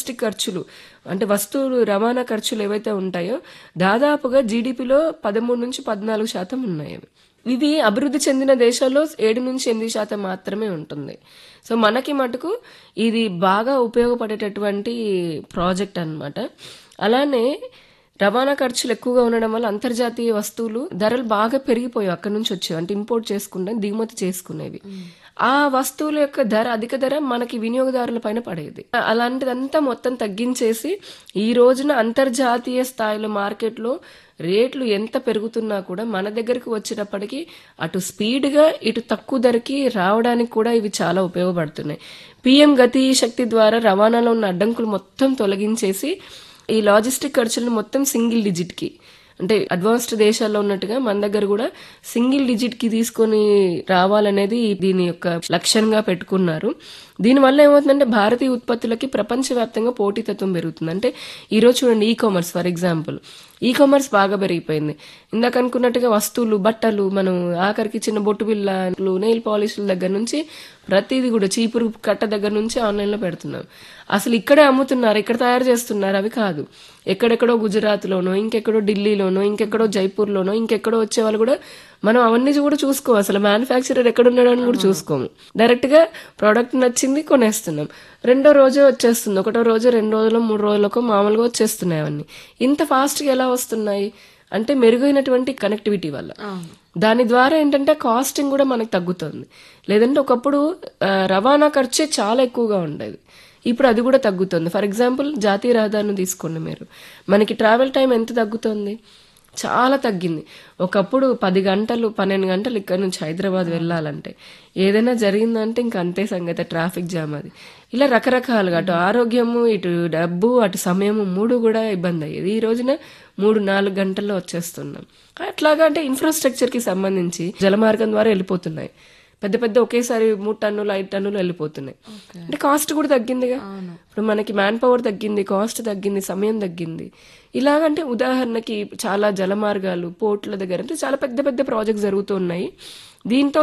logistic ఖర్చులు అంటే వస్తువులు రవాణా ఖర్చులు ఏవైతే ఉంటాయో దాదాపుగా జీడిపిలో పదమూడు నుంచి పద్నాలుగు శాతం ఉన్నాయి అవి ఇవి అభివృద్ధి చెందిన దేశాల్లో ఏడు నుంచి ఎనిమిది శాతం మాత్రమే ఉంటుంది సో మనకి మటుకు ఇది బాగా ఉపయోగపడేటటువంటి ప్రాజెక్ట్ అన్నమాట అలానే రవాణా ఖర్చులు ఎక్కువగా ఉండడం వల్ల అంతర్జాతీయ వస్తువులు ధరలు బాగా పెరిగిపోయాయి అక్కడ నుంచి వచ్చేవి అంటే ఇంపోర్ట్ చేసుకుంటే దిగుమతి చేసుకునేవి ఆ వస్తువుల యొక్క ధర అధిక ధర మనకి వినియోగదారుల పైన పడేది అలాంటిదంతా మొత్తం తగ్గించేసి ఈ రోజున అంతర్జాతీయ స్థాయిలో మార్కెట్లో రేట్లు ఎంత పెరుగుతున్నా కూడా మన దగ్గరికి వచ్చేటప్పటికి అటు స్పీడ్గా ఇటు తక్కువ ధరకి రావడానికి కూడా ఇవి చాలా ఉపయోగపడుతున్నాయి పిఎం గతి శక్తి ద్వారా రవాణాలో ఉన్న అడ్డంకులు మొత్తం తొలగించేసి ఈ లాజిస్టిక్ ఖర్చులను మొత్తం సింగిల్ డిజిట్ కి అంటే అడ్వాన్స్డ్ దేశాల్లో ఉన్నట్టుగా మన దగ్గర కూడా సింగిల్ డిజిట్ కి తీసుకొని రావాలనేది దీని యొక్క లక్ష్యంగా పెట్టుకున్నారు దీనివల్ల ఏమవుతుందంటే భారతీయ ఉత్పత్తులకి ప్రపంచవ్యాప్తంగా పోటీతత్వం పెరుగుతుంది అంటే ఈరోజు చూడండి e commerce for example e commerce బాగా పెరిగిపోయింది ఇందాక అనుకున్నట్టుగా వస్తువులు బట్టలు మనం ఆఖరికి చిన్న బొట్టు బిళ్ళలు నెయిల్ పాలిష్ల దగ్గర నుంచి ప్రతిదీ కూడా చీపురు కట్ట దగ్గర నుంచి ఆన్లైన్లో పెడుతున్నాం అసలు ఇక్కడే అమ్ముతున్నారు ఇక్కడ తయారు చేస్తున్నారు అవి కాదు ఎక్కడెక్కడో గుజరాత్లోనో ఇంకెక్కడో ఢిల్లీలోనో ఇంకెక్కడో జైపూర్లోనో ఇంకెక్కడో వచ్చే వాళ్ళు కూడా మనం అవన్నీ కూడా చూసుకోము అసలు మ్యానుఫ్యాక్చరర్ ఎక్కడ ఉన్నాడో అని కూడా చూసుకోము డైరెక్ట్ గా ప్రోడక్ట్ నచ్చింది కొనేస్తున్నాం రెండో రోజే వచ్చేస్తుంది ఒకటో రోజు రెండు రోజులు మూడు రోజులకు మామూలుగా వచ్చేస్తున్నాయి అవన్నీ ఇంత ఫాస్ట్ గా ఎలా వస్తున్నాయి అంటే మెరుగైనటువంటి కనెక్టివిటీ వల్ల దాని ద్వారా ఏంటంటే కాస్టింగ్ కూడా మనకు తగ్గుతుంది లేదంటే ఒకప్పుడు ఆ, రవాణా ఖర్చే చాలా ఎక్కువగా ఉండేది ఇప్పుడు అది కూడా తగ్గుతుంది ఫర్ ఎగ్జాంపుల్ జాతీయ రహదారిని తీసుకోండి మీరు మనకి ట్రావెల్ టైం ఎంత తగ్గుతుంది చాలా తగ్గింది ఒకప్పుడు పది గంటలు పన్నెండు గంటలు ఇక్కడ నుంచి హైదరాబాద్ వెళ్ళాలంటే ఏదైనా జరిగిందంటే ఇంక అంతే సంగతి ట్రాఫిక్ జామ్ అది ఇలా రకరకాలుగా అటు ఆరోగ్యము ఇటు డబ్బు అటు సమయము మూడు కూడా ఇబ్బంది అయ్యేది ఈ రోజున మూడు నాలుగు గంటల్లో వచ్చేస్తున్నాం అట్లాగా అంటే ఇన్ఫ్రాస్ట్రక్చర్ కి సంబంధించి జలమార్గం ద్వారా వెళ్ళిపోతున్నాయి పెద్ద పెద్ద ఒకేసారి మూడు టన్నులు ఐదు టన్నులు వెళ్ళిపోతున్నాయి అంటే కాస్ట్ కూడా తగ్గిందిగా ఇప్పుడు మనకి మ్యాన్ పవర్ తగ్గింది కాస్ట్ తగ్గింది సమయం తగ్గింది ఇలాగంటే ఉదాహరణకి చాలా జలమార్గాలు పోర్ట్ల దగ్గర అంటే చాలా పెద్ద పెద్ద ప్రాజెక్ట్స్ జరుగుతూ ఉన్నాయి దీంతో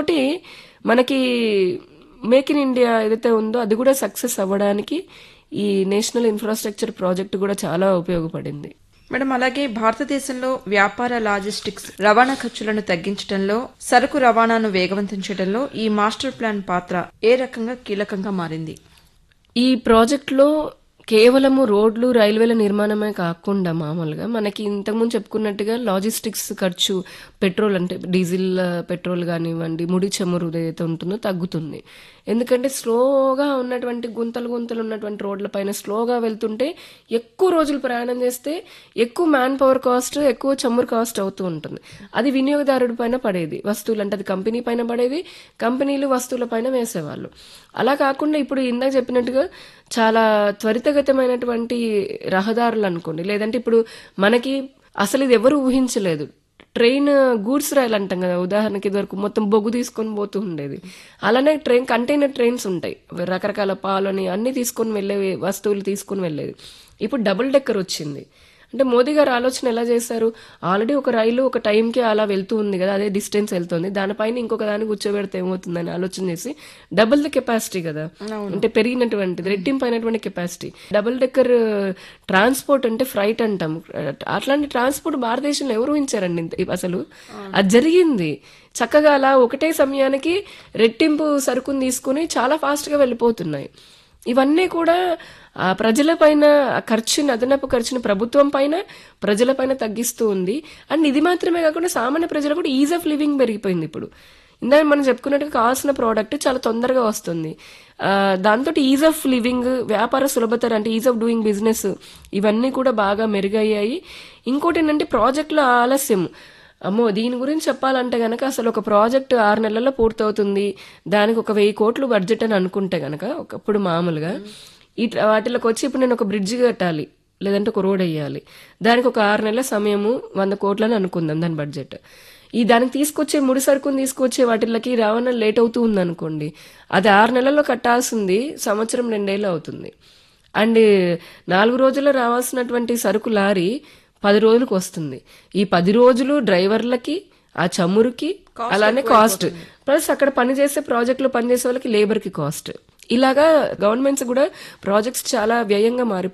మనకి మేక్ ఇన్ ఇండియా ఏదైతే ఉందో అది కూడా సక్సెస్ అవ్వడానికి ఈ నేషనల్ ఇన్ఫ్రాస్ట్రక్చర్ ప్రాజెక్ట్ కూడా చాలా ఉపయోగపడింది మేడం అలాగే భారతదేశంలో వ్యాపార లాజిస్టిక్స్ రవాణా ఖర్చులను తగ్గించడంలో సరుకు రవాణాను వేగవంతం చేయడంలో ఈ మాస్టర్ ప్లాన్ పాత్ర ఏ రకంగా కీలకంగా మారింది ఈ ప్రాజెక్ట్లో కేవలము రోడ్లు రైల్వేల నిర్మాణమే కాకుండా మామూలుగా మనకి ఇంతకుముందు చెప్పుకున్నట్టుగా లాజిస్టిక్స్ ఖర్చు పెట్రోల్ అంటే డీజిల్ ఆ, పెట్రోల్ కానివ్వండి ముడి చమురు ఏదైతే ఉంటుందో తగ్గుతుంది ఎందుకంటే స్లోగా ఉన్నటువంటి గుంతలు గుంతలు ఉన్నటువంటి రోడ్ల పైన స్లోగా వెళ్తుంటే ఎక్కువ రోజులు ప్రయాణం చేస్తే ఎక్కువ మ్యాన్ పవర్ కాస్ట్ ఎక్కువ చమురు కాస్ట్ అవుతూ ఉంటుంది అది వినియోగదారుడి పైన పడేది వస్తువులు అంటే అది కంపెనీ పైన పడేది కంపెనీలు వస్తువుల పైన వేసేవాళ్ళు అలా కాకుండా ఇప్పుడు ఇందాక చెప్పినట్టుగా చాలా త్వరితగతమైనటువంటి రహదారులు అనుకోండి లేదంటే ఇప్పుడు మనకి అసలు ఇది ఎవరు ఊహించలేదు ట్రైన్ గూడ్స్ రైలు అంటాం కదా ఉదాహరణకి ఇదివరకు మొత్తం బొగ్గు తీసుకొని పోతూ ఉండేది అలానే ట్రైన్ కంటైనర్ ట్రైన్స్ ఉంటాయి రకరకాల పాలని అన్ని తీసుకొని వెళ్ళే వస్తువులు తీసుకొని వెళ్ళేది ఇప్పుడు డబుల్ డెక్కర్ వచ్చింది అంటే మోదీ గారు ఆలోచన ఎలా చేశారు ఆల్రెడీ ఒక రైలు ఒక టైంకి అలా వెళ్తూ ఉంది కదా అదే డిస్టెన్స్ వెళ్తుంది దానిపైన ఇంకొక దాన్ని కూర్చోబెడితే ఏమవుతుందని ఆలోచన చేసి డబుల్ ద కెపాసిటీ కదా అంటే పెరిగినటువంటిది రెట్టింపైనటువంటి కెపాసిటీ డబుల్ డెక్కర్ ట్రాన్స్పోర్ట్ అంటే ఫ్రైట్ అంటాం అట్లాంటి ట్రాన్స్పోర్ట్ భారతదేశంలో ఎవరు ఊహించారండి ఇంత- అసలు అది జరిగింది చక్కగా అలా ఒకటే సమయానికి రెట్టింపు సరుకుని తీసుకుని చాలా ఫాస్ట్ గా వెళ్ళిపోతున్నాయి ఇవన్నీ కూడా ఆ ప్రజల పైన ఆ ఖర్చుని అదనపు ఖర్చుని ప్రభుత్వం పైన ప్రజల పైన తగ్గిస్తూ ఉంది అండ్ ఇది మాత్రమే కాకుండా సామాన్య ప్రజలు కూడా ఈజ్ ఆఫ్ లివింగ్ పెరిగిపోయింది ఇప్పుడు ఇందాక మనం చెప్పుకున్నట్టుగా కావాల్సిన ప్రోడక్ట్ చాలా తొందరగా వస్తుంది ఆ, దాంతో ఈజ్ ఆఫ్ లివింగ్ వ్యాపార సులభతర అంటే ఈజ్ ఆఫ్ డూయింగ్ బిజినెస్ ఇవన్నీ కూడా బాగా మెరుగయ్యాయి ఇంకోటి ఏంటంటే ప్రాజెక్టుల ఆలస్యం అమ్మో దీని గురించి చెప్పాలంటే గనక అసలు ఒక ప్రాజెక్ట్ ఆరు నెలల్లో పూర్తవుతుంది దానికి ఒక వెయ్యి కోట్లు బడ్జెట్ అని అనుకుంటే గనక ఒకప్పుడు మామూలుగా ఈ వాటిలోకి వచ్చి ఇప్పుడు నేను ఒక బ్రిడ్జ్ కట్టాలి లేదంటే ఒక రోడ్ వేయాలి దానికి ఒక ఆరు నెలల సమయము వంద కోట్లని అనుకుందాం దాని బడ్జెట్ ఈ దానికి తీసుకొచ్చే ముడి సరుకుని తీసుకొచ్చే వాటిలకి రవాణా లేట్ అవుతూ ఉంది అనుకోండి అది ఆరు నెలల్లో కట్టాల్సింది సంవత్సరం రెండేళ్ళు అవుతుంది అండ్ నాలుగు రోజుల్లో రావాల్సినటువంటి సరుకు లారీ పది రోజులకు వస్తుంది ఈ పది రోజులు డ్రైవర్లకి ఆ చమురుకి అలానే కాస్ట్ ప్లస్ అక్కడ పనిచేసే ప్రాజెక్టులో పనిచేసే వాళ్ళకి లేబర్ కి కాస్ట్ ఇలాగా గవర్నమెంట్స్ కూడా ప్రాజెక్ట్స్ చాలా వ్యయంగా మారి